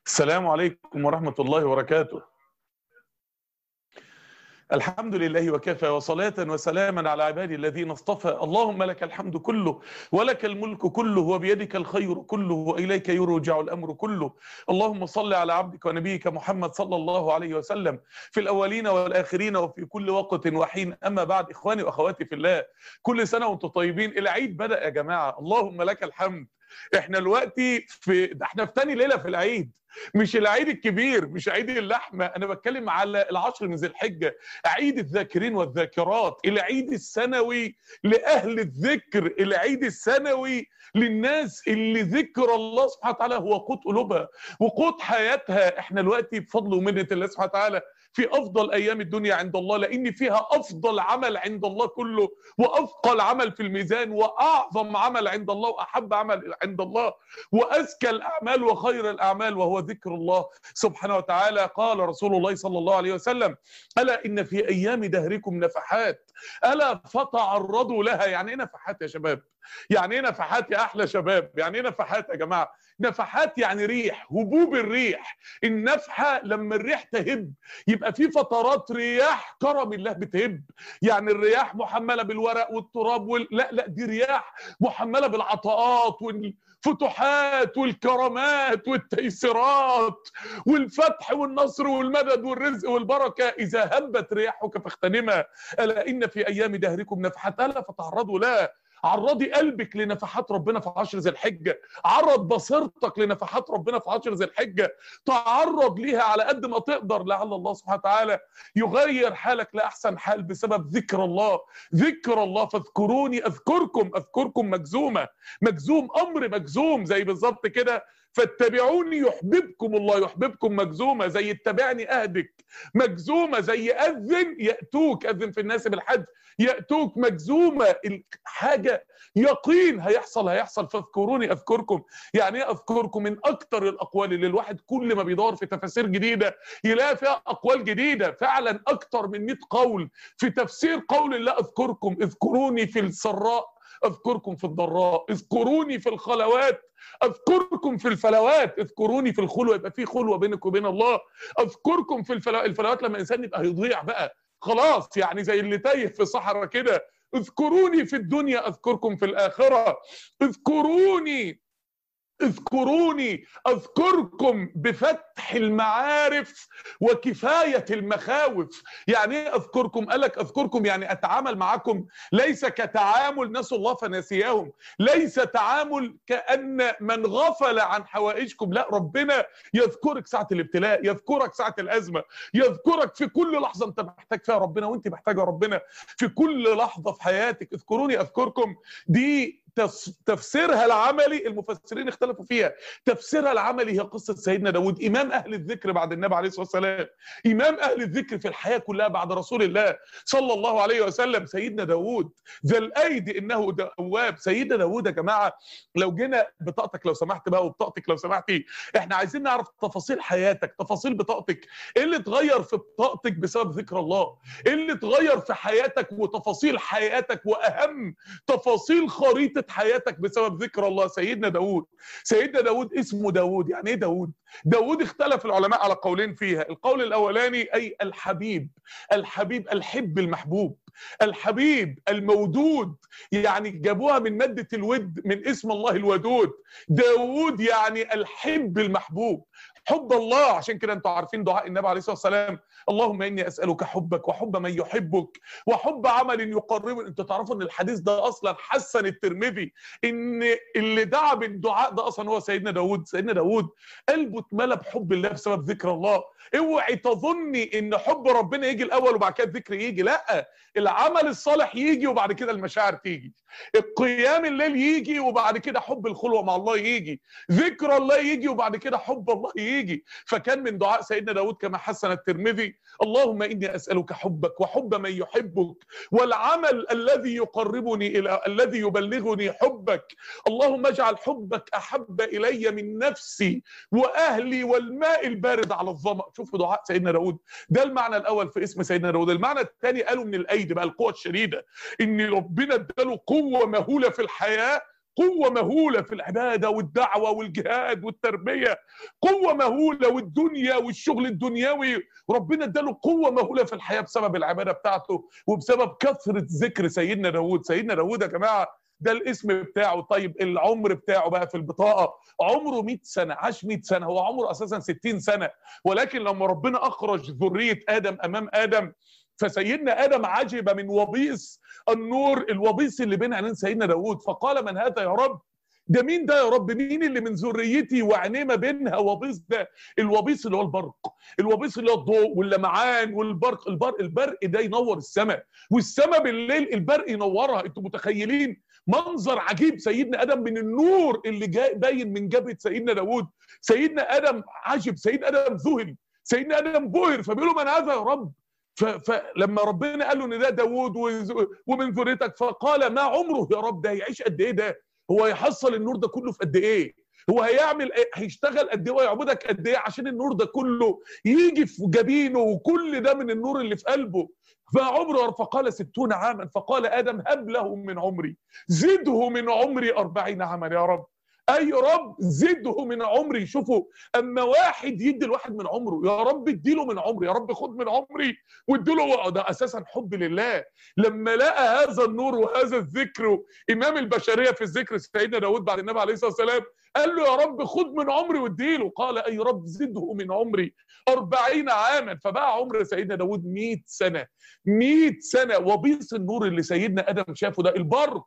السلام عليكم ورحمة الله وبركاته الحمد لله وكفى وصلاة وسلاما على عبادي الذين اصطفى اللهم لك الحمد كله ولك الملك كله وبيدك الخير كله وإليك يرجع الأمر كله اللهم صل على عبدك ونبيك محمد صلى الله عليه وسلم في الأولين والآخرين وفي كل وقت وحين أما بعد إخواني وأخواتي في الله كل سنة وأنتم طيبين العيد بدأ يا جماعة اللهم لك الحمد احنا دلوقتي في احنا في تاني ليله في العيد مش العيد الكبير مش عيد اللحمه انا بتكلم على العشر من ذي الحجه عيد الذاكرين والذاكرات العيد السنوي لاهل الذكر العيد السنوي للناس اللي ذكر الله سبحانه وتعالى هو قوت قلوبها وقوت حياتها احنا دلوقتي بفضل ومنه الله سبحانه وتعالى في افضل ايام الدنيا عند الله لان فيها افضل عمل عند الله كله وافقل عمل في الميزان واعظم عمل عند الله واحب عمل عند الله وازكى الاعمال وخير الاعمال وهو ذكر الله سبحانه وتعالى قال رسول الله صلى الله عليه وسلم الا ان في ايام دهركم نفحات الا فتعرضوا لها يعني ايه نفحات يا شباب يعني ايه نفحات يا احلى شباب يعني ايه نفحات يا جماعه نفحات يعني ريح هبوب الريح النفحه لما الريح تهب يبقى في فترات رياح كرم الله بتهب يعني الرياح محمله بالورق والتراب وال... لا لا دي رياح محمله بالعطاءات والفتوحات والكرامات والتيسيرات والفتح والنصر والمدد والرزق والبركه اذا هبت رياحك فاغتنمها الا ان في ايام دهركم نفحات الا فتعرضوا لها عرضي قلبك لنفحات ربنا في عشر ذي الحجة عرض بصيرتك لنفحات ربنا في عشر ذي الحجة تعرض ليها على قد ما تقدر لعل الله سبحانه وتعالى يغير حالك لأحسن حال بسبب ذكر الله ذكر الله فاذكروني أذكركم أذكركم مجزومة مجزوم أمر مجزوم زي بالظبط كده فاتبعوني يحببكم الله يحببكم مجزومه زي اتبعني اهدك مجزومه زي اذن ياتوك اذن في الناس بالحج ياتوك مجزومه الحاجه يقين هيحصل هيحصل فاذكروني اذكركم يعني ايه اذكركم من اكتر الاقوال اللي الواحد كل ما بيدور في تفاسير جديده يلاقي فيها اقوال جديده فعلا اكتر من 100 قول في تفسير قول الله اذكركم اذكروني في السراء اذكركم في الضراء اذكروني في الخلوات اذكركم في الفلوات اذكروني في الخلوه يبقى في خلوه بينك وبين الله اذكركم في الفلوات, الفلوات لما الانسان يبقى هيضيع بقى خلاص يعني زي اللي تايه في صحراء كده اذكروني في الدنيا اذكركم في الاخره اذكروني اذكروني اذكركم بفتح المعارف وكفايه المخاوف يعني ايه اذكركم قالك اذكركم يعني اتعامل معكم ليس كتعامل نسوا الله فنسيهم ليس تعامل كان من غفل عن حوائجكم لا ربنا يذكرك ساعه الابتلاء يذكرك ساعه الازمه يذكرك في كل لحظه انت محتاج فيها ربنا وانت محتاجه ربنا في كل لحظه في حياتك اذكروني اذكركم دي تفسيرها العملي المفسرين اختلفوا فيها تفسيرها العملي هي قصة سيدنا داود إمام أهل الذكر بعد النبي عليه الصلاة والسلام إمام أهل الذكر في الحياة كلها بعد رسول الله صلى الله عليه وسلم سيدنا داود ذا الأيدي إنه دواب سيدنا داود يا جماعة لو جينا بطاقتك لو سمحت بقى وبطاقتك لو سمحتي احنا عايزين نعرف تفاصيل حياتك تفاصيل بطاقتك ايه اللي اتغير في بطاقتك بسبب ذكر الله ايه اللي اتغير في حياتك وتفاصيل حياتك واهم تفاصيل خريطة حياتك بسبب ذكر الله سيدنا داود سيدنا داود اسمه داود يعني ايه داود داود اختلف العلماء على قولين فيها القول الاولاني اي الحبيب الحبيب الحب المحبوب الحبيب المودود يعني جابوها من مادة الود من اسم الله الودود داود يعني الحب المحبوب حب الله عشان كده انتوا عارفين دعاء النبي عليه الصلاه والسلام اللهم اني اسالك حبك وحب من يحبك وحب عمل يقرب انتوا تعرفوا ان الحديث ده اصلا حسن الترمذي ان اللي دعا بالدعاء ده اصلا هو سيدنا داود سيدنا داود قلبه اتملى بحب الله بسبب ذكر الله اوعي تظني ان حب ربنا يجي الاول وبعد كده الذكر يجي لا العمل الصالح يجي وبعد كده المشاعر تيجي القيام الليل يجي وبعد كده حب الخلوه مع الله يجي ذكر الله يجي وبعد كده حب الله يجي فكان من دعاء سيدنا داود كما حسن الترمذي اللهم اني اسالك حبك وحب من يحبك والعمل الذي يقربني الى الذي يبلغني حبك اللهم اجعل حبك احب الي من نفسي واهلي والماء البارد على الظما شوفوا دعاء سيدنا داود ده المعنى الاول في اسم سيدنا داود المعنى الثاني قالوا من الايدي بقى القوه الشديده ان ربنا اداله قوه مهوله في الحياه قوه مهوله في العباده والدعوه والجهاد والتربيه قوه مهوله والدنيا والشغل الدنيوي ربنا اداله قوه مهوله في الحياه بسبب العباده بتاعته وبسبب كثره ذكر سيدنا داوود سيدنا داوود يا جماعه ده الاسم بتاعه طيب العمر بتاعه بقى في البطاقه عمره 100 سنه عاش 100 سنه هو عمره اساسا 60 سنه ولكن لما ربنا اخرج ذريه ادم امام ادم فسيدنا ادم عجب من وبيص النور الوبيص اللي بين عينين سيدنا داوود فقال من هذا يا رب ده مين ده يا رب مين اللي من ذريتي وعينيه ما بينها وبيص ده الوبيص اللي هو البرق الوبيص اللي هو الضوء واللمعان والبرق البرق البرق ده ينور السماء والسماء بالليل البرق ينورها انتوا متخيلين منظر عجيب سيدنا ادم من النور اللي جاي باين من جبهه سيدنا داوود سيدنا ادم عجب سيدنا ادم ذهل سيدنا ادم بهر فبيقول له من هذا يا رب فلما ربنا قال له ان ده داوود ومن ذريتك فقال ما عمره يا رب ده هيعيش قد ايه ده هو هيحصل النور ده كله في قد ايه هو هيعمل ايه هيشتغل قد ايه ويعبدك قد ايه عشان النور ده كله يجي في جبينه وكل ده من النور اللي في قلبه فعمره فقال ستون عاما فقال ادم هب له من عمري زده من عمري أربعين عاما يا رب اي رب زده من عمري شوفوا اما واحد يدي الواحد من عمره يا رب اديله من عمري يا رب خد من عمري واديله ده اساسا حب لله لما لقى هذا النور وهذا الذكر امام البشريه في الذكر سيدنا داود بعد النبي عليه الصلاه والسلام قال له يا رب خد من عمري واديله قال اي رب زده من عمري أربعين عاما فبقى عمر سيدنا داود 100 سنه 100 سنه وبيص النور اللي سيدنا ادم شافه ده البرق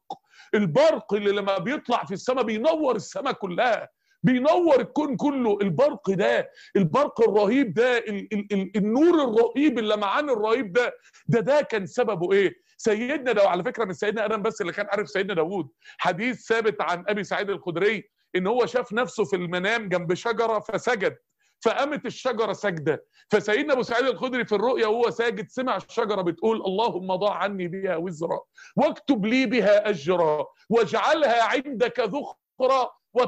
البرق اللي لما بيطلع في السماء بينور السماء كلها بينور الكون كله البرق ده البرق الرهيب ده ال ال ال النور الرهيب اللمعان الرهيب ده ده ده كان سببه ايه سيدنا ده على فكره مش سيدنا ادم بس اللي كان عارف سيدنا داوود حديث ثابت عن ابي سعيد الخدري ان هو شاف نفسه في المنام جنب شجره فسجد فقامت الشجره سجده فسيدنا ابو سعيد الخدري في الرؤيا وهو ساجد سمع الشجره بتقول اللهم ضع عني بها وزرا واكتب لي بها اجرا واجعلها عندك ذخرا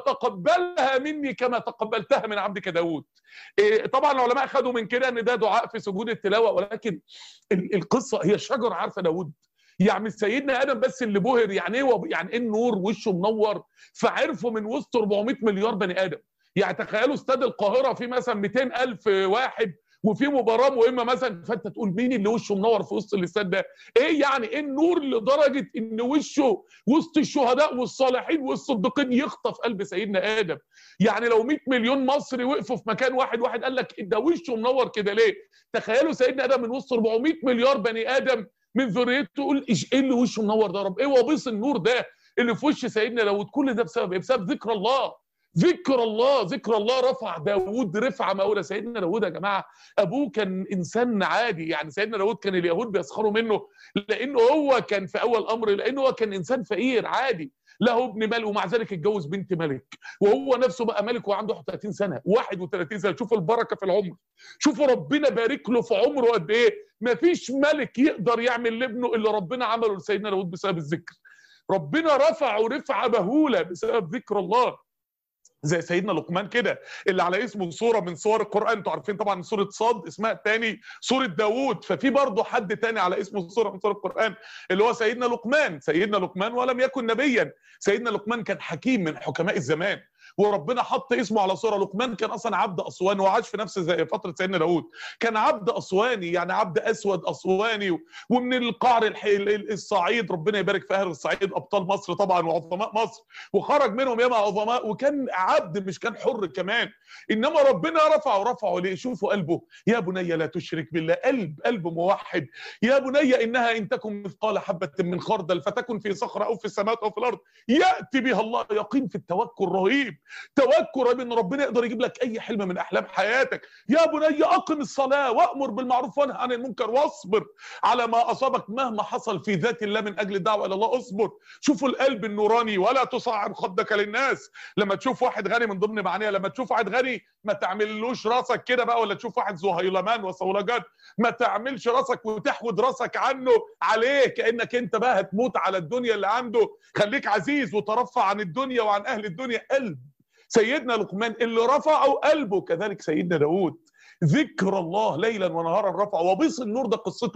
وتقبلها مني كما تقبلتها من عبدك داود إيه طبعا العلماء خدوا من كده ان ده دعاء في سجود التلاوه ولكن القصه هي الشجره عارفه داود يعني سيدنا ادم بس اللي بهر يعني ايه يعني ايه النور وشه منور فعرفوا من وسط 400 مليار بني ادم يعني تخيلوا استاد القاهره فيه مثلا 200 الف واحد وفي مباراه مهمه مثلا فانت تقول مين اللي وشه منور في وسط الاستاد ده؟ ايه يعني ايه النور لدرجه ان وشه وسط الشهداء والصالحين والصديقين يخطف قلب سيدنا ادم. يعني لو 100 مليون مصري وقفوا في مكان واحد واحد قال لك ده وشه منور كده ليه؟ تخيلوا سيدنا ادم من وسط 400 مليار بني ادم من ذريته تقول ايه اللي وشه منور ده يا رب؟ ايه وبيص النور ده اللي في وش سيدنا داوود؟ كل ده بسبب ايه؟ بسبب ذكر الله. ذكر الله ذكر الله رفع داود رفعة مولى سيدنا داود يا جماعة أبوه كان إنسان عادي يعني سيدنا داود كان اليهود بيسخروا منه لأنه هو كان في أول أمر لأنه هو كان إنسان فقير عادي له ابن ملك ومع ذلك اتجوز بنت ملك وهو نفسه بقى ملك وعنده 31 سنه 31 سنه شوفوا البركه في العمر شوفوا ربنا بارك له في عمره قد ايه مفيش ملك يقدر يعمل لابنه اللي ربنا عمله لسيدنا داود بسبب الذكر ربنا رفعه رفعه مهوله بسبب ذكر الله زي سيدنا لقمان كده اللي على اسمه صوره من صور القران انتوا عارفين طبعا سوره صاد اسمها الثاني سوره داوود ففي برضه حد تاني على اسمه صوره من صور القران اللي هو سيدنا لقمان سيدنا لقمان ولم يكن نبيا سيدنا لقمان كان حكيم من حكماء الزمان وربنا حط اسمه على صوره لقمان كان اصلا عبد اسواني وعاش في نفس زي فتره سيدنا داوود كان عبد اسواني يعني عبد اسود اسواني ومن القعر الصعيد ربنا يبارك في اهل الصعيد ابطال مصر طبعا وعظماء مصر وخرج منهم ياما عظماء وكان عبد مش كان حر كمان انما ربنا رفعه رفعه ليه شوفوا قلبه يا بني لا تشرك بالله قلب قلب موحد يا بني انها ان تكن مثقال حبه من خردل فتكن في صخره او في السماوات او في الارض ياتي بها الله يقين في التوكل رهيب توكل ان ربنا يقدر يجيب لك اي حلم من احلام حياتك يا بني اقم الصلاه وامر بالمعروف وانهى عن المنكر واصبر على ما اصابك مهما حصل في ذات الله من اجل الدعوه الى الله اصبر شوفوا القلب النوراني ولا تصعر خدك للناس لما تشوف واحد غني من ضمن معانيها لما تشوف واحد غني ما تعملوش راسك كده بقى ولا تشوف واحد ذو هيلمان وصولجات ما تعملش راسك وتحود راسك عنه عليه كانك انت بقى هتموت على الدنيا اللي عنده خليك عزيز وترفع عن الدنيا وعن اهل الدنيا قلب سيدنا لقمان اللي رفعه قلبه كذلك سيدنا داود ذكر الله ليلا ونهارا رفع وبيص النور ده قصته ايه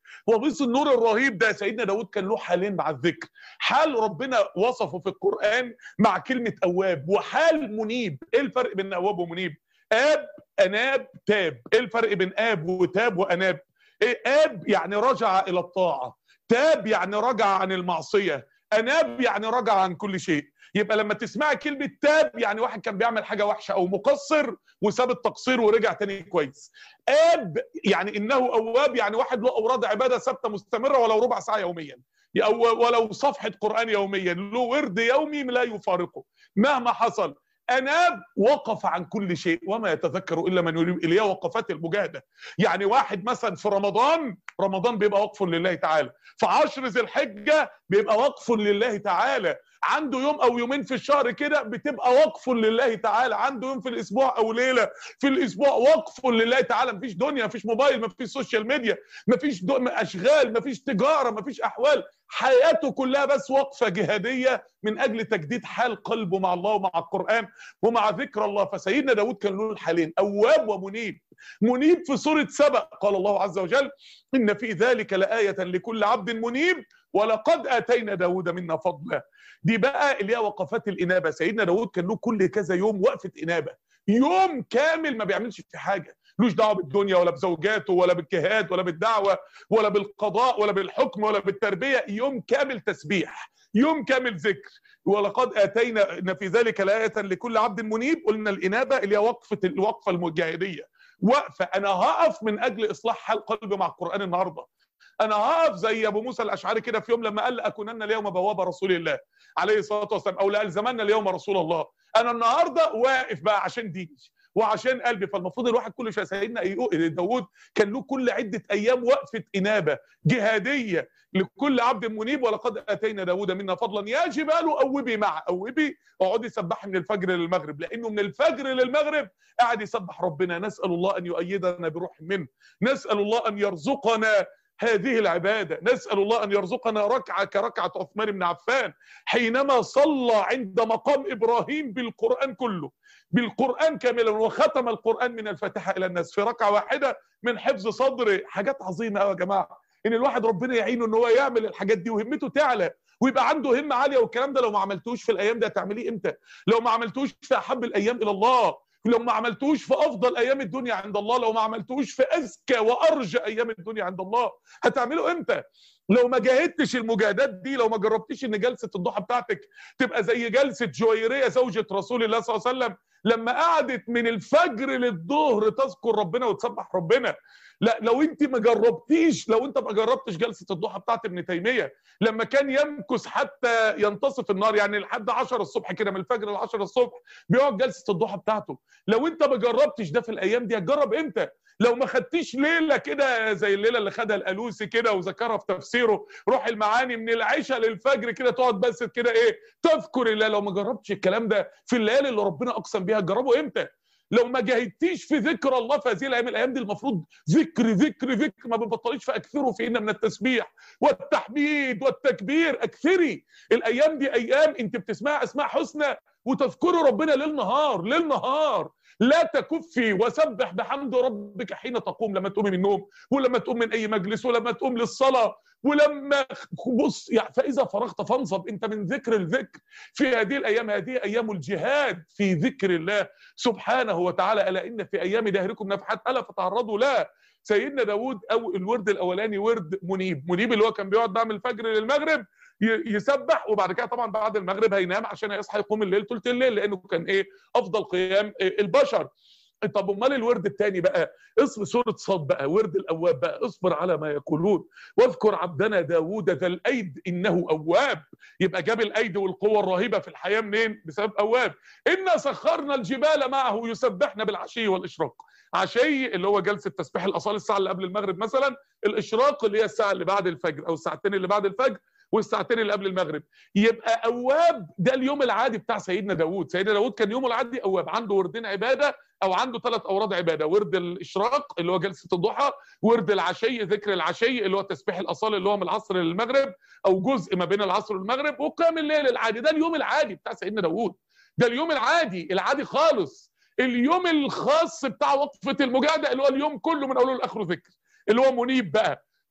ومثل النور الرهيب ده سيدنا داود كان له حالين مع الذكر حال ربنا وصفه في القرآن مع كلمة أواب وحال منيب ايه الفرق بين أواب ومنيب آب أناب تاب ايه الفرق بين آب وتاب وأناب إيه آب يعني رجع إلى الطاعة تاب يعني رجع عن المعصية أناب يعني رجع عن كل شيء يبقى لما تسمعي كلمة تاب يعني واحد كان بيعمل حاجة وحشة أو مقصر وساب التقصير ورجع تاني كويس آب يعني إنه أواب يعني واحد له أوراد عبادة ثابتة مستمرة ولو ربع ساعة يوميا أو ولو صفحة قرآن يوميا له ورد يومي لا يفارقه مهما حصل أناب وقف عن كل شيء وما يتذكر إلا من يريد إليه وقفات المجاهدة يعني واحد مثلا في رمضان رمضان بيبقى وقف لله تعالى في عشر ذي الحجة بيبقى وقف لله تعالى عنده يوم او يومين في الشهر كده بتبقى وقف لله تعالى عنده يوم في الاسبوع او ليله في الاسبوع وقف لله تعالى مفيش دنيا مفيش موبايل مفيش سوشيال ميديا مفيش اشغال مفيش تجاره مفيش احوال حياته كلها بس وقفه جهاديه من اجل تجديد حال قلبه مع الله ومع القران ومع ذكر الله فسيدنا داود كان له الحالين اواب ومنيب منيب في سوره سبأ قال الله عز وجل ان في ذلك لايه لكل عبد منيب ولقد اتينا داود منا فضلا دي بقى اللي هي وقفات الانابه سيدنا داود كان له كل كذا يوم وقفه انابه يوم كامل ما بيعملش في حاجه ملوش دعوه بالدنيا ولا بزوجاته ولا بالجهاد ولا بالدعوه ولا بالقضاء ولا بالحكم ولا بالتربيه يوم كامل تسبيح يوم كامل ذكر ولقد اتينا في ذلك لايه لكل عبد منيب قلنا الانابه اللي هي وقفه الوقفه المجاهديه وقفه انا هقف من اجل اصلاح حال قلبي مع القران النهارده انا هقف زي ابو موسى الاشعري كده في يوم لما قال لاكونن اليوم بوابه رسول الله عليه الصلاه والسلام او لالزمن اليوم رسول الله انا النهارده واقف بقى عشان ديني وعشان قلبي فالمفروض الواحد كل شويه سيدنا داوود كان له كل عده ايام وقفه انابه جهاديه لكل عبد منيب ولقد اتينا داوود منا فضلا يا جبال اوبي مع اوبي اقعدي سبحي من الفجر للمغرب لانه من الفجر للمغرب قاعد يسبح ربنا نسال الله ان يؤيدنا بروح منه نسال الله ان يرزقنا هذه العبادة نسأل الله أن يرزقنا ركعة كركعة عثمان بن عفان حينما صلى عند مقام إبراهيم بالقرآن كله بالقرآن كاملا وختم القرآن من الفاتحة إلى الناس في ركعة واحدة من حفظ صدر حاجات عظيمة قوي يا جماعة إن الواحد ربنا يعينه إن هو يعمل الحاجات دي وهمته تعلى ويبقى عنده همة عالية والكلام ده لو ما عملتوش في الأيام ده هتعمليه إمتى؟ لو ما عملتوش في أحب الأيام إلى الله لو ما عملتوش في افضل ايام الدنيا عند الله لو ما عملتوش في اذكى وارجى ايام الدنيا عند الله هتعمله امتى لو ما جاهدتش المجاهدات دي لو ما جربتيش ان جلسه الضحى بتاعتك تبقى زي جلسه جويريه زوجة رسول الله صلى الله عليه وسلم لما قعدت من الفجر للظهر تذكر ربنا وتسبح ربنا لا لو انت ما جربتيش لو انت ما جربتش جلسه الضحى بتاعت ابن تيميه لما كان يمكث حتى ينتصف النهار يعني لحد 10 الصبح كده من الفجر ل 10 الصبح بيقعد جلسه الضحى بتاعته لو انت ما جربتش ده في الايام دي هتجرب امتى لو ما خدتيش ليله كده زي الليله اللي خدها الالوسي كده وذكرها في تفسيره روح المعاني من العشاء للفجر كده تقعد بس كده ايه تذكر الله لو ما جربتش الكلام ده في الليالي اللي ربنا اقسم بيها تجربه امتى لو ما جاهدتيش في ذكر الله في هذه الايام الايام دي المفروض ذكر ذكر ذكر ما بنبطليش فاكثروا فينا من التسبيح والتحميد والتكبير اكثري الايام دي ايام انت بتسمعي اسماء حسنى وتذكري ربنا ليل نهار ليل نهار لا تكفي وسبح بحمد ربك حين تقوم لما تقومي من النوم ولما تقوم من اي مجلس ولما تقوم للصلاه ولما بص يعني فاذا فرغت فانصب انت من ذكر الذكر في هذه الايام هذه ايام الجهاد في ذكر الله سبحانه وتعالى الا ان في ايام دهركم نفحات الا فتعرضوا لا سيدنا داود او الورد الاولاني ورد منيب منيب اللي هو كان بيقعد بقى من الفجر للمغرب يسبح وبعد كده طبعا بعد المغرب هينام عشان يصحى يقوم الليل ثلث الليل لانه كان ايه افضل قيام البشر طب امال الورد الثاني بقى اصبر سوره صاد بقى ورد الاواب بقى اصبر على ما يقولون واذكر عبدنا داوود ذا الايد انه اواب يبقى جاب الايد والقوه الرهيبه في الحياه منين بسبب اواب انا سخرنا الجبال معه يسبحن بالعشي والاشراق عشي اللي هو جلسه تسبيح الاصال الساعه اللي قبل المغرب مثلا الاشراق اللي هي الساعه اللي بعد الفجر او الساعتين اللي بعد الفجر والساعتين اللي قبل المغرب يبقى اواب ده اليوم العادي بتاع سيدنا داوود سيدنا داوود كان يومه العادي اواب عنده وردين عباده او عنده ثلاث اوراد عباده ورد الاشراق اللي هو جلسه الضحى ورد العشي ذكر العشي اللي هو تسبيح الاصال اللي هو من العصر للمغرب او جزء ما بين العصر والمغرب وقيام الليل العادي ده اليوم العادي بتاع سيدنا داوود ده اليوم العادي العادي خالص اليوم الخاص بتاع وقفه المجاهده اللي هو اليوم كله من اوله لاخره ذكر اللي هو منيب بقى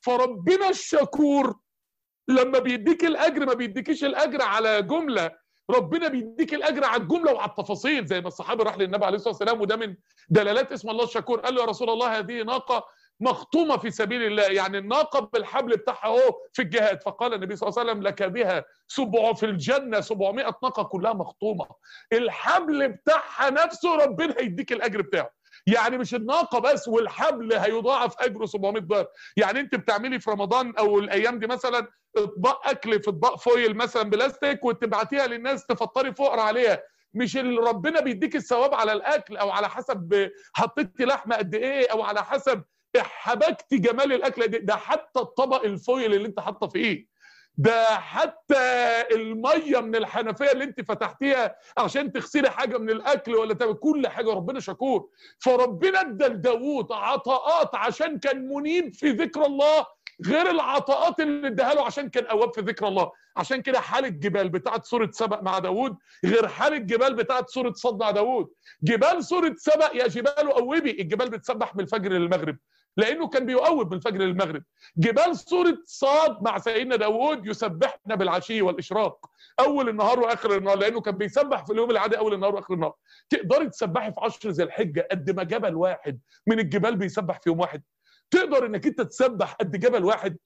فربنا الشكور لما بيديك الاجر ما بيديكيش الاجر على جمله ربنا بيديك الاجر على الجمله وعلى التفاصيل زي ما الصحابي راح للنبي عليه الصلاه والسلام وده من دلالات اسم الله الشكور قال له يا رسول الله هذه ناقه مخطومه في سبيل الله يعني الناقه بالحبل بتاعها اهو في الجهاد فقال النبي صلى الله عليه وسلم لك بها سبع في الجنه 700 ناقه كلها مخطومه الحبل بتاعها نفسه ربنا هيديك الاجر بتاعه يعني مش الناقه بس والحبل هيضاعف اجره 700 ضعف يعني انت بتعملي في رمضان او الايام دي مثلا اطباق اكل في اطباق فويل مثلا بلاستيك وتبعتيها للناس تفطري فقر عليها مش اللي ربنا بيديك الثواب على الاكل او على حسب حطيتي لحمه قد ايه او على حسب حبكتي جمال الاكل قد ايه ده حتى الطبق الفويل اللي انت حاطه فيه ده حتى الميه من الحنفيه اللي انت فتحتيها عشان تغسلي حاجه من الاكل ولا تعمل كل حاجه ربنا شكور فربنا ادى لداوود عطاءات عشان كان منيب في ذكر الله غير العطاءات اللي اداها له عشان كان اواب في ذكر الله عشان كده حال الجبال بتاعت سوره سبأ مع داوود غير حال الجبال بتاعت سوره صد مع داوود جبال سوره سبأ يا جبال اوبي الجبال بتسبح من الفجر للمغرب لانه كان بيؤوب من الفجر للمغرب جبال سوره صاد مع سيدنا داوود يسبحنا بالعشي والاشراق اول النهار واخر النهار لانه كان بيسبح في اليوم العادي اول النهار واخر النهار تقدري تسبحي في 10 ذي الحجه قد ما جبل واحد من الجبال بيسبح في يوم واحد تقدر انك انت تسبح قد جبل واحد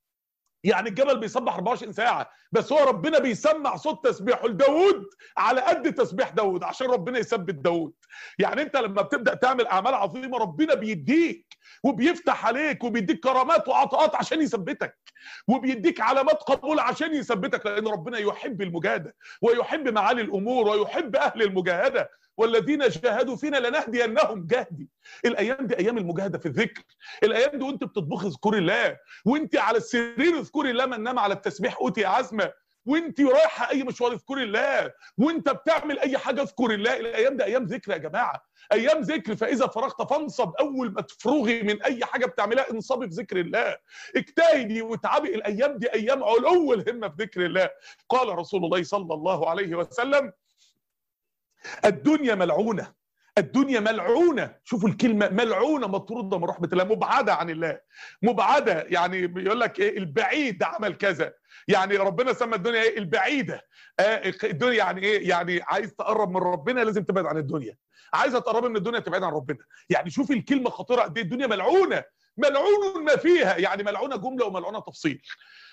يعني الجبل بيسبح 24 ساعة بس هو ربنا بيسمع صوت تسبيحه لداود على قد تسبيح داود عشان ربنا يثبت داود يعني انت لما بتبدأ تعمل أعمال عظيمة ربنا بيديك وبيفتح عليك وبيديك كرامات وعطاءات عشان يثبتك وبيديك علامات قبول عشان يثبتك لأن ربنا يحب المجاهدة ويحب معالي الأمور ويحب أهل المجاهدة والذين جاهدوا فينا لنهدينهم جهدي الايام دي ايام المجاهده في الذكر الايام دي وانت بتطبخي اذكري الله وانت على السرير اذكري الله من نام على التسبيح اوتي عزمه وانت رايحه اي مشوار اذكري الله وانت بتعمل اي حاجه اذكري الله الايام دي ايام ذكر يا جماعه ايام ذكر فاذا فرغت فانصب اول ما تفرغي من اي حاجه بتعملها انصبي في ذكر الله اجتهدي وتعبي الايام دي ايام علو الهمه في ذكر الله قال رسول الله صلى الله عليه وسلم الدنيا ملعونه الدنيا ملعونه شوفوا الكلمه ملعونه مطروده من رحمه الله مبعده عن الله مبعده يعني بيقول لك ايه البعيد عمل كذا يعني ربنا سمى الدنيا ايه البعيده آه الدنيا يعني ايه يعني عايز تقرب من ربنا لازم تبعد عن الدنيا عايزه تقرب من الدنيا تبعد عن ربنا يعني شوفي الكلمه خطيره قد ايه الدنيا ملعونه ملعون ما فيها يعني ملعونه جمله وملعونه تفصيل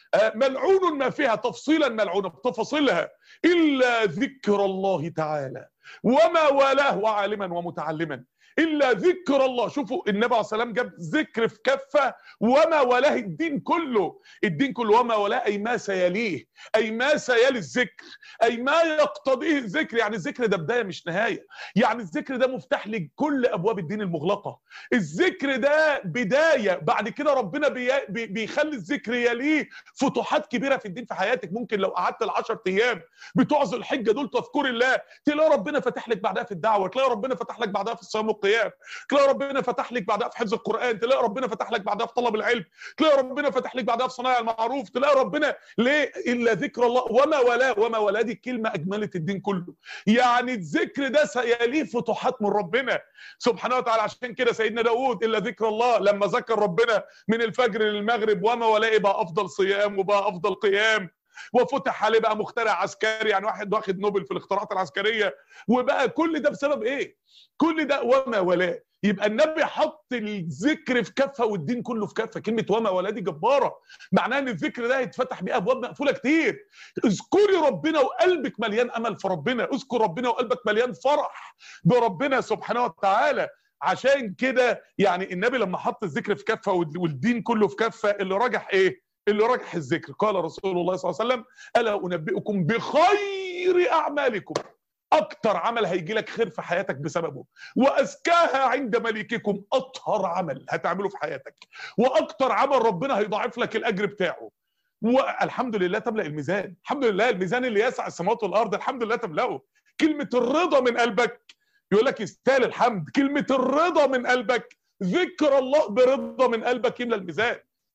ملعون ما فيها تفصيلا ملعونه بتفاصيلها الا ذكر الله تعالى وما والاه وعالما ومتعلما الا ذكر الله شوفوا النبي عليه الصلاه والسلام جاب ذكر في كفه وما والاه الدين كله الدين كله وما والاه اي ما سيليه اي ما سيلي الذكر اي ما يقتضيه الذكر يعني الذكر ده بدايه مش نهايه يعني الذكر ده مفتاح لكل ابواب الدين المغلقه الذكر ده بدايه بعد كده ربنا بي بي بيخلي الذكر يليه فتوحات كبيره في الدين في حياتك ممكن لو قعدت ال10 ايام بتوع ذو الحجه دول تذكر الله تلاقي ربنا فتح لك بعدها في الدعوه تلاقي ربنا فتح لك بعدها في الصيام والقيام تلاقي ربنا فتح لك بعدها في حفظ القران تلاقي ربنا فتح لك بعدها في طلب العلم تلاقي ربنا فتح لك بعدها في صناعه المعروف تلاقي ربنا ليه الا ذكر الله وما ولا وما ولا دي كلمه اجملت الدين كله يعني الذكر ده سيليه فتوحات من ربنا سبحانه وتعالى عشان كده سيدنا داود الا ذكر الله لما ذكر ربنا من الفجر للمغرب وما ولا بقى افضل صيام وبقى افضل قيام وفتح عليه بقى مخترع عسكري يعني واحد واخد نوبل في الاختراعات العسكريه وبقى كل ده بسبب ايه؟ كل ده وما ولا يبقى النبي حط الذكر في كفه والدين كله في كفه كلمه وما ولا دي جباره معناها ان الذكر ده هيتفتح بيه ابواب مقفوله كتير اذكري ربنا وقلبك مليان امل في ربنا اذكر ربنا وقلبك مليان فرح بربنا سبحانه وتعالى عشان كده يعني النبي لما حط الذكر في كفه والدين كله في كفه اللي راجح ايه؟ اللي راجح الذكر قال رسول الله صلى الله عليه وسلم الا انبئكم بخير اعمالكم اكتر عمل هيجي لك خير في حياتك بسببه وازكاها عند مليككم اطهر عمل هتعمله في حياتك واكتر عمل ربنا هيضاعف لك الاجر بتاعه والحمد لله تملا الميزان الحمد لله الميزان اللي يسع السماوات والارض الحمد لله تملاه كلمه الرضا من قلبك يقول لك يستاهل الحمد كلمه الرضا من قلبك ذكر الله برضا من قلبك يملى الميزان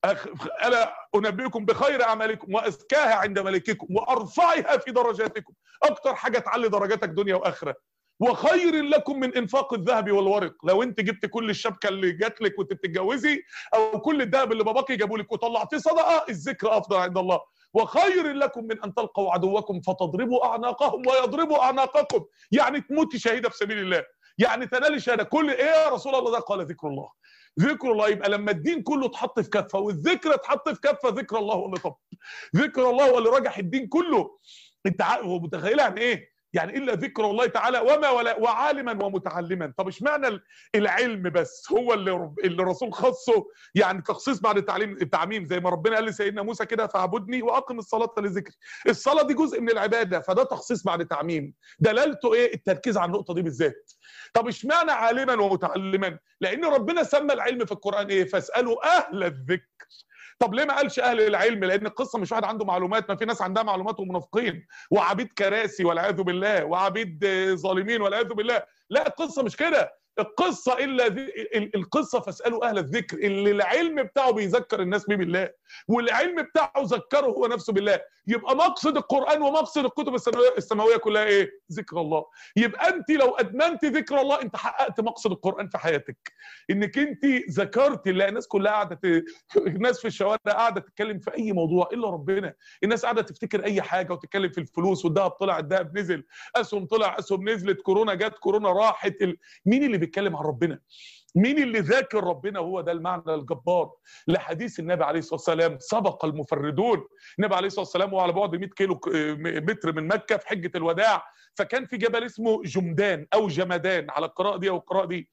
الا انبئكم بخير اعمالكم وازكاها عند ملككم وارفعها في درجاتكم اكتر حاجه تعلي درجاتك دنيا واخره وخير لكم من انفاق الذهب والورق لو انت جبت كل الشبكه اللي جات لك وانت بتتجوزي او كل الذهب اللي باباكي جابوا لك وطلعتيه صدقه الذكر افضل عند الله وخير لكم من ان تلقوا عدوكم فتضربوا اعناقهم ويضربوا اعناقكم يعني تموتي شهيده في سبيل الله يعني تنالي شهاده كل ايه يا رسول الله ده قال ذكر الله ذكر الله يبقى لما الدين كله اتحط في كفه والذكر اتحط في كفه ذكر الله هو اللي طب ذكر الله هو اللي رجح الدين كله انت متخيل يعني ايه يعني الا ذكر الله تعالى وما ولا وعالما ومتعلما طب اشمعنى العلم بس هو اللي رب اللي الرسول خصه يعني تخصيص بعد التعليم التعميم زي ما ربنا قال لسيدنا موسى كده فاعبدني واقم الصلاه لذكري الصلاه دي جزء من العباده فده تخصيص بعد تعميم دلالته ايه التركيز على النقطه دي بالذات طب اشمعنى عالما ومتعلما لان ربنا سمى العلم في القران ايه فاسالوا اهل الذكر طب ليه ما قالش اهل العلم لان القصه مش واحد عنده معلومات ما في ناس عندها معلومات ومنافقين وعبيد كراسي والعياذ بالله وعبيد ظالمين والعياذ بالله لا القصه مش كده القصه الا ذي القصه فاسالوا اهل الذكر اللي العلم بتاعه بيذكر الناس بيه بالله والعلم بتاعه ذكره هو نفسه بالله يبقى مقصد القران ومقصد الكتب السماويه كلها ايه ذكر الله يبقى انت لو ادمنت ذكر الله انت حققت مقصد القران في حياتك انك انت ذكرت اللي الناس كلها قاعده ت... الناس في الشوارع قاعده تتكلم في اي موضوع الا ربنا الناس قاعده تفتكر اي حاجه وتتكلم في الفلوس والذهب طلع الذهب نزل اسهم طلع اسهم نزلت كورونا جت كورونا راحت ال... مين اللي بيتكلم عن ربنا مين اللي ذاكر ربنا هو ده المعنى الجبار لحديث النبي عليه الصلاه والسلام سبق المفردون النبي عليه الصلاه والسلام وعلى بعد 100 كيلو متر من مكه في حجه الوداع فكان في جبل اسمه جمدان او جمدان على القراءه دي او القراءه دي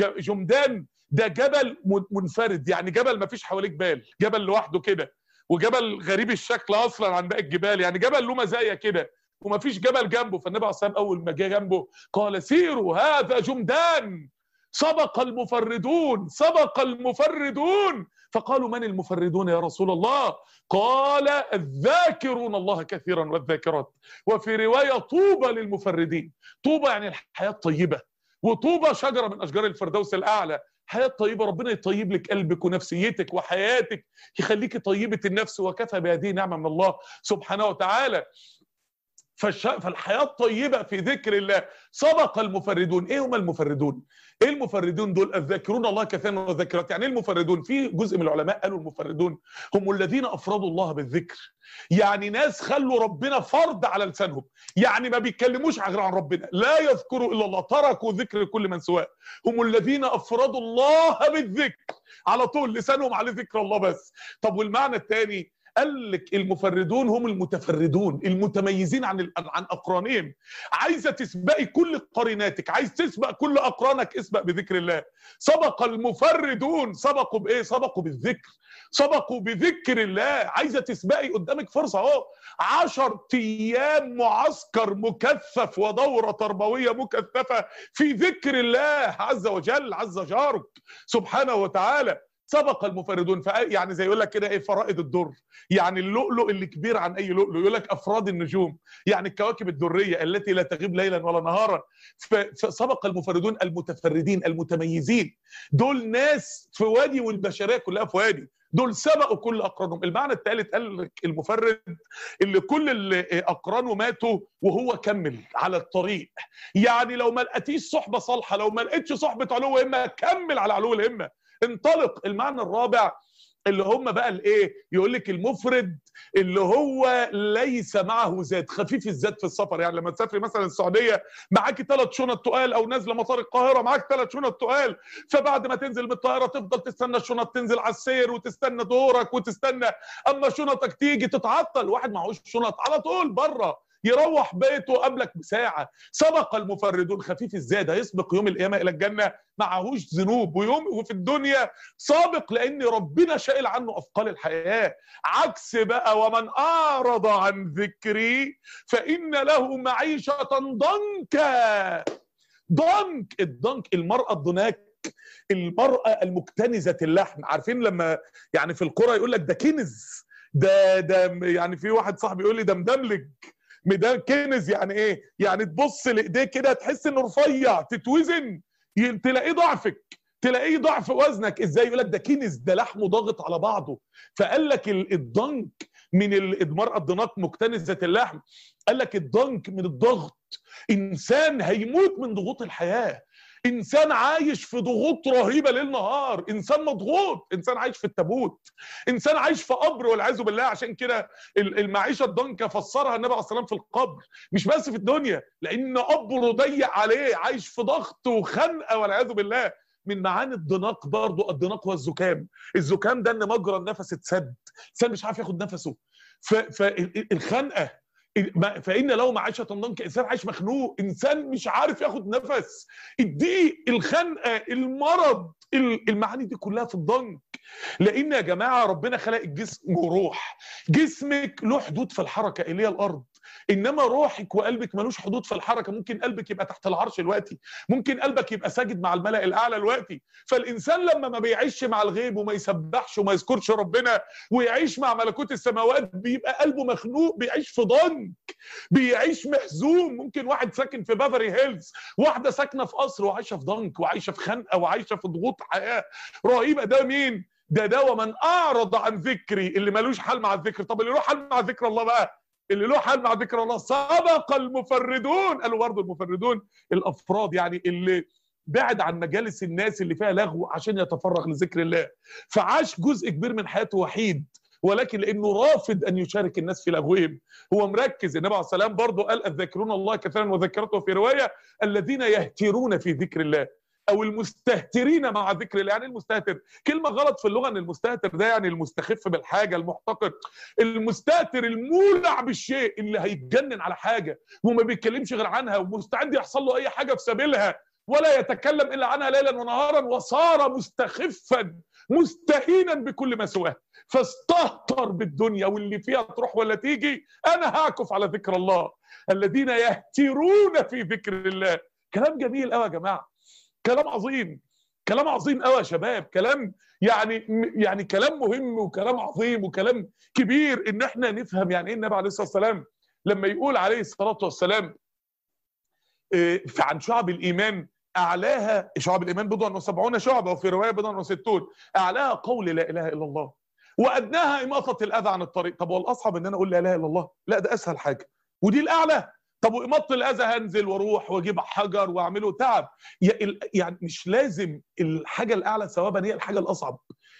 جمدان ده جبل منفرد يعني جبل ما فيش حواليه جبال جبل لوحده كده وجبل غريب الشكل اصلا عن باقي الجبال يعني جبل له مزايا كده وما فيش جبل جنبه فالنبي عليه الصلاه والسلام اول ما جه جنبه قال سيروا هذا جمدان سبق المفردون سبق المفردون فقالوا من المفردون يا رسول الله قال الذاكرون الله كثيرا والذاكرات وفي رواية طوبى للمفردين طوبى يعني الحياة الطيبة وطوبى شجرة من أشجار الفردوس الأعلى حياة طيبة ربنا يطيب لك قلبك ونفسيتك وحياتك يخليك طيبة النفس وكفى بهذه نعمة من الله سبحانه وتعالى فالش... فالحياة الطيبة في ذكر الله سبق المفردون ايه هم المفردون ايه المفردون دول الذاكرون الله كثيرا والذاكرات يعني ايه المفردون في جزء من العلماء قالوا المفردون هم الذين افردوا الله بالذكر يعني ناس خلوا ربنا فرض على لسانهم يعني ما بيتكلموش غير عن ربنا لا يذكروا الا الله تركوا ذكر كل من سواه هم الذين افردوا الله بالذكر على طول لسانهم على ذكر الله بس طب والمعنى الثاني قال لك المفردون هم المتفردون المتميزين عن عن اقرانهم عايزه تسبقي كل قريناتك عايز تسبق كل اقرانك اسبق بذكر الله سبق المفردون سبقوا بايه سبقوا بالذكر سبقوا بذكر الله عايزه تسبقي قدامك فرصه اهو 10 ايام معسكر مكثف ودوره تربويه مكثفه في ذكر الله عز وجل عز جارك سبحانه وتعالى سبق المفردون يعني زي يقول لك كده ايه فرائد الدر يعني اللؤلؤ اللي كبير عن اي لؤلؤ يقول لك افراد النجوم يعني الكواكب الدريه التي لا تغيب ليلا ولا نهارا فسبق المفردون المتفردين المتميزين دول ناس في وادي والبشريه كلها في وادي دول سبقوا كل اقرانهم المعنى الثالث قال لك المفرد اللي كل اللي اقرانه ماتوا وهو كمل على الطريق يعني لو ما لقيتيش صحبه صالحه لو ما لقيتش صحبه علو همه كمل على علو الهمه انطلق المعنى الرابع اللي هم بقى الايه يقول لك المفرد اللي هو ليس معه زاد خفيف الزاد في السفر يعني لما تسافري مثلا السعوديه معاكي ثلاث شنط تقال او نازله مطار القاهره معاك ثلاث شنط تقال فبعد ما تنزل من الطياره تفضل تستنى الشنط تنزل على السير وتستنى دورك وتستنى اما شنطك تيجي تتعطل واحد معهوش شنط على طول بره يروح بيته قبلك بساعة سبق المفردون خفيف الزاد هيسبق يوم القيامة إلى الجنة معهوش ذنوب ويوم وفي الدنيا سابق لأن ربنا شائل عنه أثقال الحياة عكس بقى ومن أعرض عن ذكري فإن له معيشة ضنكا ضنك الضنك المرأة الضناك المرأة المكتنزة اللحم عارفين لما يعني في القرى يقول لك ده كنز ده ده يعني في واحد صاحبي يقول لي ده مدملج ميدان كنز يعني ايه يعني تبص لايديه كده تحس انه رفيع تتوزن تلاقيه ضعفك تلاقيه ضعف وزنك ازاي يقول لك ده كنز ده لحمه ضاغط على بعضه فقال لك الضنك من المرأة الضناك مكتنزة اللحم قال لك الضنك من الضغط انسان هيموت من ضغوط الحياه انسان عايش في ضغوط رهيبه ليل نهار انسان مضغوط انسان عايش في التابوت انسان عايش في قبر والعياذ بالله عشان كده المعيشه الضنكه فسرها النبي عليه الصلاه والسلام في القبر مش بس في الدنيا لان قبره ضيق عليه عايش في ضغط وخنقه والعياذ بالله من معاني الضناق برضه الضناق هو الزكام الزكام ده ان مجرى النفس اتسد انسان مش عارف ياخد نفسه فالخنقه فان لو معيشه ضنك انسان عايش مخنوق انسان مش عارف ياخد نفس الضيق الخنقه المرض المعاني دي كلها في الضنك لان يا جماعه ربنا خلق الجسم وروح جسمك له حدود في الحركه اللي هي الارض انما روحك وقلبك ملوش حدود في الحركه ممكن قلبك يبقى تحت العرش دلوقتي ممكن قلبك يبقى ساجد مع الملأ الاعلى دلوقتي فالانسان لما ما بيعيش مع الغيب وما يسبحش وما يذكرش ربنا ويعيش مع ملكوت السماوات بيبقى قلبه مخنوق بيعيش في ضنك بيعيش محزوم ممكن واحد ساكن في بافري هيلز واحده ساكنه في قصر وعايشه في ضنك وعايشه في خنقه وعايشه في ضغوط حياه رهيبه ده مين ده ده ومن اعرض عن ذكري اللي ملوش حل مع الذكر طب اللي له حل مع ذكر الله بقى اللي له حل مع ذكر الله سبق المفردون قالوا برضه المفردون الافراد يعني اللي بعد عن مجالس الناس اللي فيها لغو عشان يتفرغ لذكر الله فعاش جزء كبير من حياته وحيد ولكن لانه رافض ان يشارك الناس في لغوهم هو مركز النبي عليه السلام برضه قال الذاكرون الله كثيرا وذكرته في روايه الذين يهترون في ذكر الله او المستهترين مع ذكر الله يعني المستهتر كلمه غلط في اللغه ان المستهتر ده يعني المستخف بالحاجه المحتقر المستهتر المولع بالشيء اللي هيتجنن على حاجه وما بيتكلمش غير عنها ومستعد يحصل له اي حاجه في سبيلها ولا يتكلم الا عنها ليلا ونهارا وصار مستخفا مستهينا بكل ما سواه فاستهتر بالدنيا واللي فيها تروح ولا تيجي انا هعكف على ذكر الله الذين يهترون في ذكر الله كلام جميل قوي يا جماعه كلام عظيم كلام عظيم قوي يا شباب كلام يعني يعني كلام مهم وكلام عظيم وكلام كبير ان احنا نفهم يعني ايه النبي عليه الصلاه والسلام لما يقول عليه الصلاه والسلام عن شعب الايمان اعلاها شعب الايمان بضع وسبعون شعبه وفي روايه بضع وستون اعلاها قول لا اله الا الله وادناها اماطه الاذى عن الطريق طب والاصعب ان انا اقول لا اله الا الله لا ده اسهل حاجه ودي الاعلى طب واماطه الاذى هنزل واروح واجيب حجر واعمله تعب يعني مش لازم الحاجه الاعلى ثوابا هي الحاجه الاصعب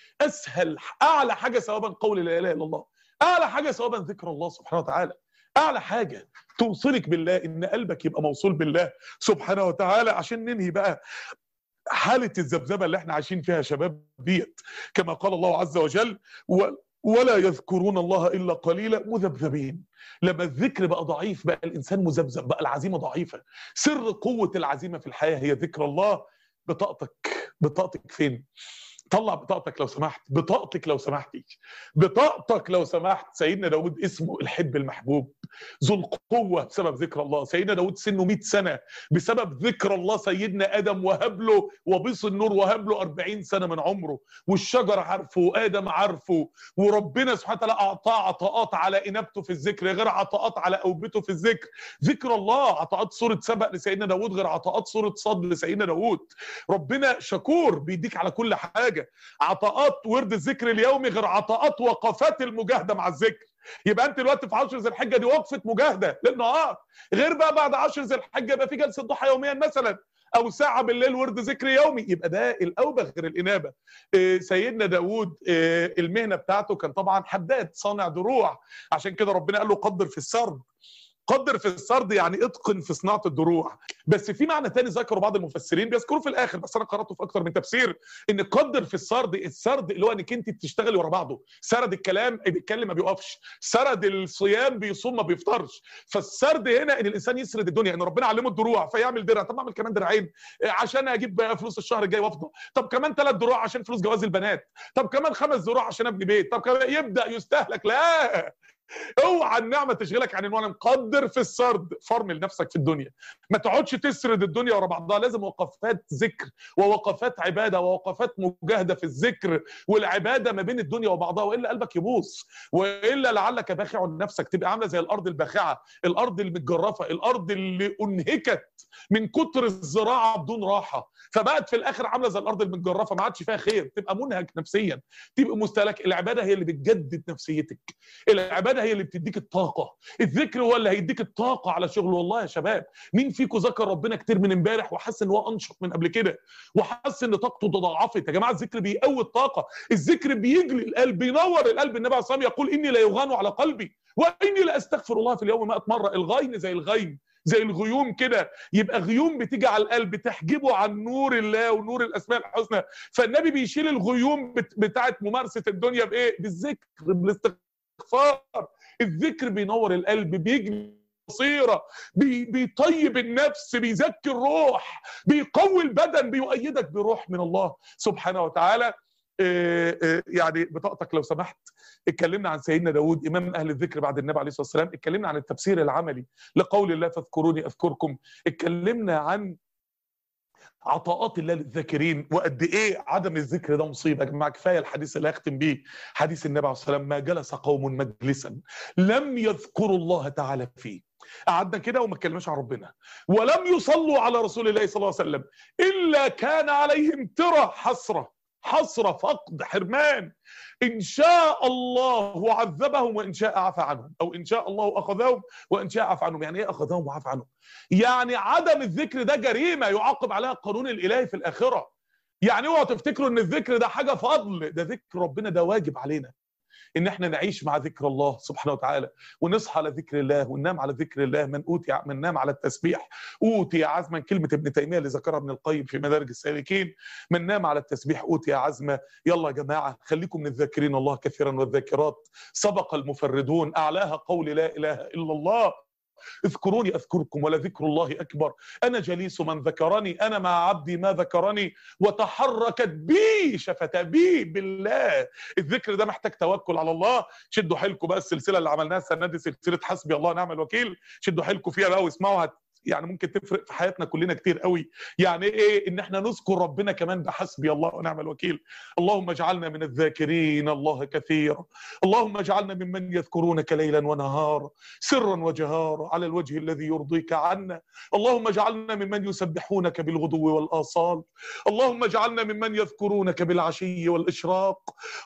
اسهل اعلى حاجه ثوابا قول لا اله الا الله اعلى حاجه ثوابا ذكر الله سبحانه وتعالى اعلى حاجه توصلك بالله ان قلبك يبقى موصول بالله سبحانه وتعالى عشان ننهي بقى حاله الذبذبه اللي احنا عايشين فيها يا شباب ديت كما قال الله عز وجل و ولا يذكرون الله الا قليلا مذبذبين لما الذكر بقى ضعيف بقى الانسان مذبذب بقى العزيمه ضعيفه سر قوه العزيمه في الحياه هي ذكر الله بطاقتك بطاقتك فين طلع بطاقتك لو سمحت بطاقتك لو سمحتي بطاقتك لو سمحت سيدنا داود اسمه الحب المحبوب ذو القوة بسبب ذكر الله سيدنا داود سنه 100 سنة بسبب ذكر الله سيدنا آدم وهب له وبيص النور وهب له 40 سنة من عمره والشجر عارفه وآدم عارفه وربنا سبحانه وتعالى أعطاه عطاءات على إنابته في الذكر غير عطاءات على أوبته في الذكر ذكر الله عطاءات سورة سبق لسيدنا داود غير عطاءات سورة صد لسيدنا داود ربنا شكور بيديك على كل حاجة عطاءات ورد الذكر اليومي غير عطاءات وقفات المجاهده مع الذكر يبقى انت دلوقتي في 10 ذي الحجه دي وقفه مجاهده للنهار غير بقى بعد 10 ذي الحجه يبقى في جلسه ضحى يوميا مثلا او ساعه بالليل ورد ذكر يومي يبقى ده الاوبه غير الانابه إيه سيدنا داود إيه المهنه بتاعته كان طبعا حداد صانع دروع عشان كده ربنا قال له قدر في السرد قدر في السرد يعني اتقن في صناعه الدروع بس في معنى تاني ذكره بعض المفسرين بيذكروه في الاخر بس انا قراته في اكتر من تفسير ان قدر في السرد السرد اللي هو انك انت بتشتغلي ورا بعضه سرد الكلام بيتكلم ما بيوقفش سرد الصيام بيصوم ما بيفطرش فالسرد هنا ان الانسان يسرد الدنيا ان ربنا علمه الدروع فيعمل درع طب اعمل كمان درعين عشان اجيب فلوس الشهر الجاي وافضل طب كمان ثلاث دروع عشان فلوس جواز البنات طب كمان خمس دروع عشان ابني بيت طب كمان يبدا يستهلك لا اوعى النعمه تشغلك عن انه انا مقدر في السرد فرمل نفسك في الدنيا ما تقعدش تسرد الدنيا ورا بعضها لازم وقفات ذكر ووقفات عباده ووقفات مجاهده في الذكر والعباده ما بين الدنيا وبعضها والا قلبك يبوظ والا لعلك باخع نفسك تبقى عامله زي الارض الباخعه الارض المتجرفه الارض اللي انهكت من كتر الزراعه بدون راحه فبقت في الاخر عامله زي الارض المتجرفه ما عادش فيها خير تبقى منهك نفسيا تبقى مستهلك العباده هي اللي بتجدد نفسيتك العباده العباده هي اللي بتديك الطاقه الذكر هو اللي هيديك الطاقه على شغل والله يا شباب مين فيكم ذكر ربنا كتير من امبارح وحس ان هو انشط من قبل كده وحس ان طاقته تضاعفت يا جماعه الذكر بيقوي الطاقه الذكر بيجلي القلب بينور القلب النبي عليه الصلاه والسلام يقول اني لا يغان على قلبي واني لا استغفر الله في اليوم 100 مره الغين زي الغيم زي الغيوم كده يبقى غيوم بتيجي على القلب تحجبه عن نور الله ونور الاسماء الحسنى فالنبي بيشيل الغيوم بتاعه ممارسه الدنيا بايه بالذكر بالاستغفار الذكر بينور القلب بيجلي بصيرة بي بيطيب النفس بيزكي الروح بيقوي البدن بيؤيدك بروح من الله سبحانه وتعالى يعني بطاقتك لو سمحت اتكلمنا عن سيدنا داود امام اهل الذكر بعد النبي عليه الصلاه والسلام اتكلمنا عن التفسير العملي لقول الله فاذكروني اذكركم اتكلمنا عن عطاءات الله للذاكرين وقد ايه عدم الذكر ده مصيبه يا جماعه كفايه الحديث اللي هختم بيه حديث النبي عليه الصلاه والسلام ما جلس قوم مجلسا لم يذكروا الله تعالى فيه قعدنا كده وما اتكلمناش عن ربنا ولم يصلوا على رسول الله صلى الله عليه وسلم الا كان عليهم ترى حسره حسره فقد حرمان ان شاء الله عذبهم وان شاء عفى عنهم او ان شاء الله اخذهم وان شاء عفى عنهم يعني ايه اخذهم وعفى عنهم يعني عدم الذكر ده جريمه يعاقب عليها القانون الالهي في الاخره يعني اوعوا تفتكروا ان الذكر ده حاجه فضل ده ذكر ربنا ده واجب علينا ان احنا نعيش مع ذكر الله سبحانه وتعالى ونصحى على ذكر الله وننام على ذكر الله من اوتي من نام على التسبيح اوتي عزما كلمه ابن تيميه اللي ذكرها ابن القيم في مدارج السالكين من نام على التسبيح اوتي عزما يلا يا جماعه خليكم من الذاكرين الله كثيرا والذاكرات سبق المفردون اعلاها قول لا اله الا الله اذكروني اذكركم ولذكر الله اكبر انا جليس من ذكرني انا مع عبدي ما ذكرني وتحركت بي شفتا بي بالله الذكر ده محتاج توكل على الله شدوا حيلكم بقى السلسله اللي عملناها السنه دي سلسله حسبي الله ونعم الوكيل شدوا حيلكم فيها بقى واسمعوها يعني ممكن تفرق في حياتنا كلنا كتير قوي يعني ايه ان احنا نذكر ربنا كمان بحسبي الله ونعم الوكيل اللهم اجعلنا من الذاكرين الله كثيرا اللهم اجعلنا ممن يذكرونك ليلا ونهارا سرا وجهارا على الوجه الذي يرضيك عنا اللهم اجعلنا ممن يسبحونك بالغدو والاصال اللهم اجعلنا ممن يذكرونك بالعشي والاشراق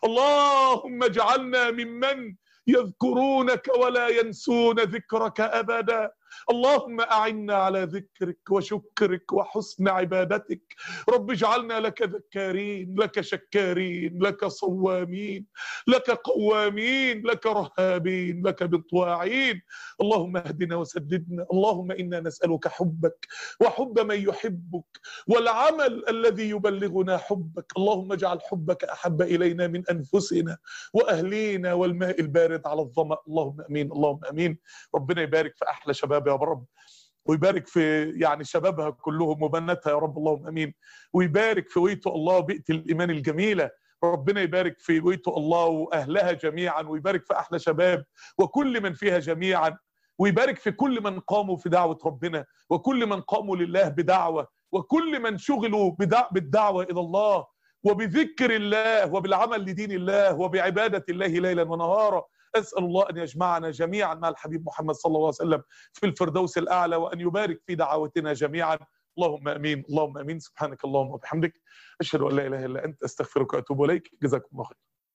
اللهم اجعلنا ممن يذكرونك ولا ينسون ذكرك ابدا اللهم اعنا على ذكرك وشكرك وحسن عبادتك رب اجعلنا لك ذكارين لك شكارين لك صوامين لك قوامين لك رهابين لك بطواعين اللهم اهدنا وسددنا اللهم انا نسالك حبك وحب من يحبك والعمل الذي يبلغنا حبك اللهم اجعل حبك احب الينا من انفسنا واهلينا والماء البارد على الظما اللهم امين اللهم امين ربنا يبارك في احلى شباب يا رب ويبارك في يعني شبابها كلهم وبناتها يا رب اللهم امين ويبارك في ويتو الله بيئه الايمان الجميله ربنا يبارك في ويتو الله واهلها جميعا ويبارك في احلى شباب وكل من فيها جميعا ويبارك في كل من قاموا في دعوه ربنا وكل من قاموا لله بدعوه وكل من شغلوا بالدعوه الى الله وبذكر الله وبالعمل لدين الله وبعباده الله ليلا ونهارا اسال الله ان يجمعنا جميعا مع الحبيب محمد صلى الله عليه وسلم في الفردوس الاعلى وان يبارك في دعوتنا جميعا اللهم امين اللهم امين سبحانك اللهم وبحمدك اشهد ان لا اله الا انت استغفرك واتوب اليك جزاكم الله خير